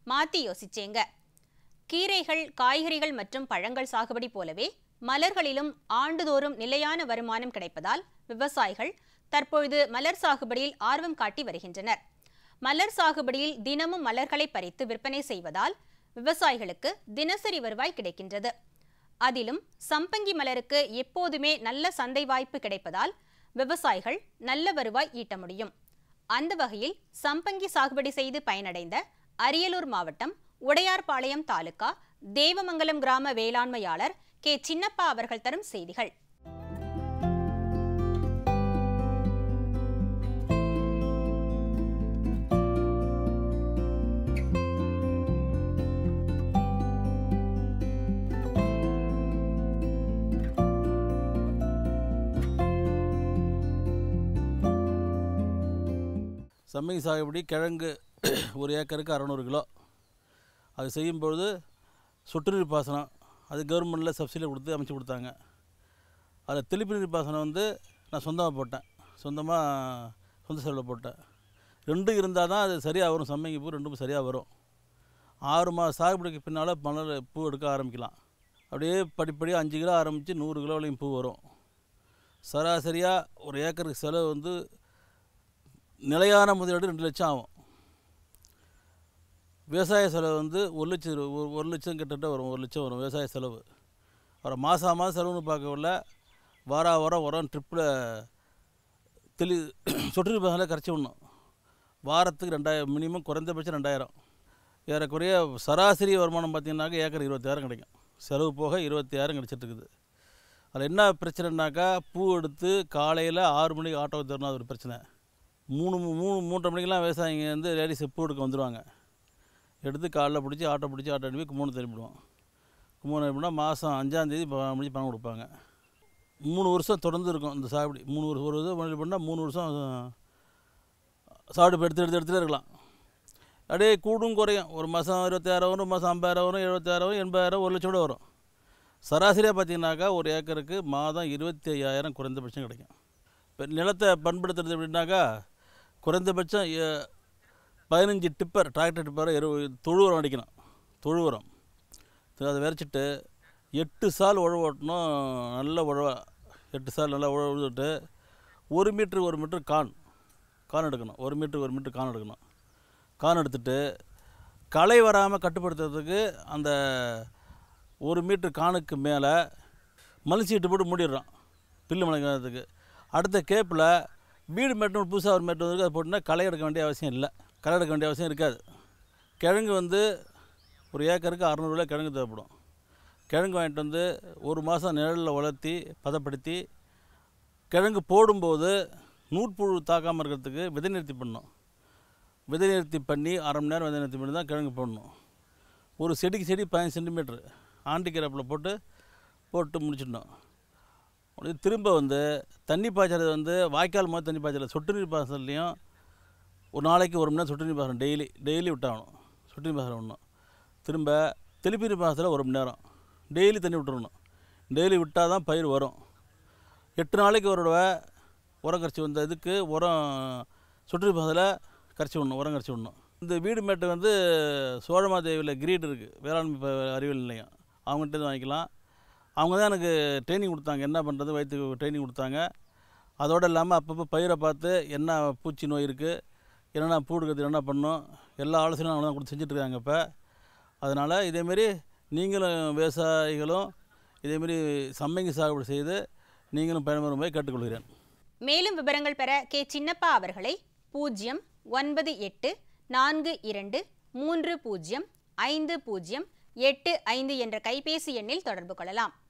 மாத்தி யோசிச்சேங்க கீரைகள் காய்கறிகள் மற்றும் பழங்கள் சாகுபடி போலவே மலர்களிலும் ஆண்டுதோறும் நிலையான வருமானம் கிடைப்பதால் விவசாயிகள் தற்பொழுது மலர் சாகுபடியில் ஆர்வம் காட்டி வருகின்றனர் மலர் சாகுபடியில் தினமும் மலர்களை பறித்து விற்பனை செய்வதால் விவசாயிகளுக்கு தினசரி வருவாய் கிடைக்கின்றது அதிலும் சம்பங்கி மலருக்கு எப்போதுமே நல்ல சந்தை வாய்ப்பு கிடைப்பதால் விவசாயிகள் நல்ல வருவாய் ஈட்ட முடியும் அந்த வகையில் சம்பங்கி சாகுபடி செய்து பயனடைந்த அரியலூர் மாவட்டம் உடையார்பாளையம் தாலுகா தேவமங்கலம் கிராம வேளாண்மையாளர் கே சின்னப்பா அவர்கள் தரும் செய்திகள் சம்மங்கி சாகுபடி கிழங்கு ஒரு ஏக்கருக்கு அறநூறு கிலோ அது செய்யும்பொழுது சொட்டு நீர் பாசனம் அது கவர்மெண்ட்டில் சப்சிடியில் கொடுத்து அமைச்சு கொடுத்தாங்க அதில் தெளிப்பு நீர் பாசனம் வந்து நான் சொந்தமாக போட்டேன் சொந்தமாக சொந்த செலவில் போட்டேன் ரெண்டும் இருந்தால் தான் அது சரியாக வரும் சம்மங்கி பூ ரெண்டும் சரியாக வரும் ஆறு மாதம் சாகுபடிக்கு பின்னால் மணல் பூ எடுக்க ஆரம்பிக்கலாம் அப்படியே படிப்படியாக அஞ்சு கிலோ ஆரம்பித்து நூறு கிலோ வரையும் பூ வரும் சராசரியாக ஒரு ஏக்கருக்கு செலவு வந்து நிலையான முதலீடு ரெண்டு லட்சம் ஆகும் விவசாய செலவு வந்து ஒரு லட்சம் இரு- ஒரு ஒரு லட்சம் கிட்டத்தட்ட வரும் ஒரு லட்சம் வரும் விவசாய செலவு அப்புறம் மாதம் மாதம் செலவுன்னு பார்க்கவில்ல வாரா வாரம் உரம் ட்ரிப்பில் தெளி சொட்டு நீர் பாசனில் கரைச்சி விடணும் வாரத்துக்கு ரெண்டாயிரம் மினிமம் குறைந்தபட்சம் ரெண்டாயிரம் ஏறக்குறைய சராசரி வருமானம் பார்த்தீங்கன்னாக்கா ஏக்கர் இருபத்தாயிரம் கிடைக்கும் செலவு போக இருபத்தாயிரம் கிடைச்சிட்டு இருக்குது அதில் என்ன பிரச்சனைனாக்கா பூ எடுத்து காலையில் ஆறு மணிக்கு ஆட்டோ தரணும் அது ஒரு பிரச்சனை மூணு மூ- மூணு மூன்றரை மணிக்கெலாம் விவசாயிங்க வந்து லேடிஸ் பூ எடுக்க வந்துடுவாங்க எடுத்து காலைல பிடிச்சி ஆட்டோ பிடிச்சி ஆட்டோ அனுப்பி கும்போணம் திரும்பிடுவோம் கும்போணம் அனுப்பினா மாதம் அஞ்சாந்தேதி முடிச்சு பணம் கொடுப்பாங்க மூணு வருஷம் தொடர்ந்து இருக்கும் இந்த சாகுபடி மூணு வருஷம் ஒரு வருஷம் முதலீடு பண்ணால் மூணு வருஷம் சாகுபடி எடுத்து எடுத்து எடுத்துகிட்டே இருக்கலாம் அப்படியே கூடும் குறையும் ஒரு மாதம் இருபத்தாயிரம் வரும் ஒரு மாதம் ஐம்பதாயிரம் வரும் எழுபத்தாயிரம் வரும் எண்பதாயிரம் ஒரு லட்சம் கூட வரும் சராசரியாக பார்த்தீங்கன்னாக்கா ஒரு ஏக்கருக்கு மாதம் இருபத்தி ஐயாயிரம் குறைந்தபட்சம் கிடைக்கும் இப்போ நிலத்தை பண்படுத்துறது எப்படின்னாக்கா குறைந்தபட்சம் எ- பதினஞ்சு டிப்பர் டிராக்டர் டிப்பர் இரு தொழு உரம் அடிக்கணும் தொழு உரம் சரி, அதை விரைச்சிட்டு எட்டு சால் உழவு ஓட்டணும் நல்ல உழவா எட்டு சால் நல்லா உழவு உழுதுட்டு ஒரு மீட்ரு ஒரு மீட்ரு கான் கான் எடுக்கணும் ஒரு மீட்ரு ஒரு மீட்ரு கான் எடுக்கணும் கான் எடுத்துட்டு களை வராமல் கட்டுப்படுத்துறதுக்கு அந்த ஒரு மீட்ரு கானுக்கு மேலே மலிச்சீட்டு போட்டு மூடிடுறோம் பில்லு முளைக்கிறதுக்கு அடுத்த கேப்பில் வீடு மேட்டு புதுசாக ஒரு மேட்டு வந்து அதை போட்டுனா களை எடுக்க வேண்டிய அவசியம் இல்லை களை எடுக்க வேண்டிய அவசியம் இருக்காது கிழங்கு வந்து ஒரு ஏக்கருக்கு அறநூறுவா கிழங்கு தேவைப்படும் கிழங்கு வாங்கிட்டு வந்து ஒரு மாதம் நிழலில் வளர்த்தி பதப்படுத்தி கிழங்கு போடும்போது நூற்புழு தாக்காமல் இருக்கிறதுக்கு விதை நிறுத்தி பண்ணணும் விதை நிறுத்தி பண்ணி அரை மணி நேரம் விதை நிறுத்தி பண்ணி தான் கிழங்கு போடணும் ஒரு செடிக்கு செடி பதினஞ்சு சென்டிமீட்ரு ஆண்டி கிரப்பில் போட்டு போட்டு முடிச்சிடணும் உடனே திரும்ப வந்து தண்ணி பாய்ச்சறது வந்து வாய்க்கால் மாதிரி தண்ணி பாய்ச்சல சொட்டு நீர் பாசனத்துலேயும் ஒரு நாளைக்கு ஒரு மணி நேரம் சொட்டு நீர் பாசனம் டெய்லி டெய்லி விட்டாகணும் சொட்டு நீர் பாசனம் விடணும் திரும்ப தெளிப்பு நீர் பாசனத்தில் ஒரு மணி நேரம் டெய்லி தண்ணி விட்டுறணும் டெய்லி விட்டால் தான் பயிர் வரும் எட்டு நாளைக்கு ஒரு தடவை உரம் கரைச்சி வந்த இதுக்கு உரம் சொட்டு நீர் பாசனத்தில் கரைச்சி விடணும் உரம் கரைச்சி விடணும் இந்த வீடு மேட்டு வந்து சோழமாதேவியில் கிரீட் இருக்குது வேளாண்மை ப- அறிவியல் நிலையம் அவங்ககிட்ட இருந்து வாங்கிக்கலாம் அவங்க தான் எனக்கு ட்ரைனிங் கொடுத்தாங்க என்ன பண்ணுறது வயிற்றுக்கு ட்ரைனிங் கொடுத்தாங்க அதோடு இல்லாமல் அப்பப்போ பயிரை பார்த்து என்ன பூச்சி நோய் இருக்குது என்னென்ன பூ எடுக்கிறது என்ன பண்ணணும் எல்லா ஆலோசனையும் அவங்க தான் கொடுத்து செஞ்சிட்ருக்காங்க இப்போ அதனால் இதேமாரி நீங்களும் விவசாயிகளும் இதேமாரி சம்மங்கி சாகுபடி செய்து நீங்களும் பயன்பெறும்படி கேட்டுக்கொள்கிறேன் மேலும் விவரங்கள் பெற கே சின்னப்பா அவர்களை பூஜ்ஜியம் ஒன்பது எட்டு நான்கு இரண்டு மூன்று பூஜ்ஜியம் ஐந்து பூஜ்ஜியம் எட்டு ஐந்து என்ற கைபேசி எண்ணில் தொடர்பு கொள்ளலாம்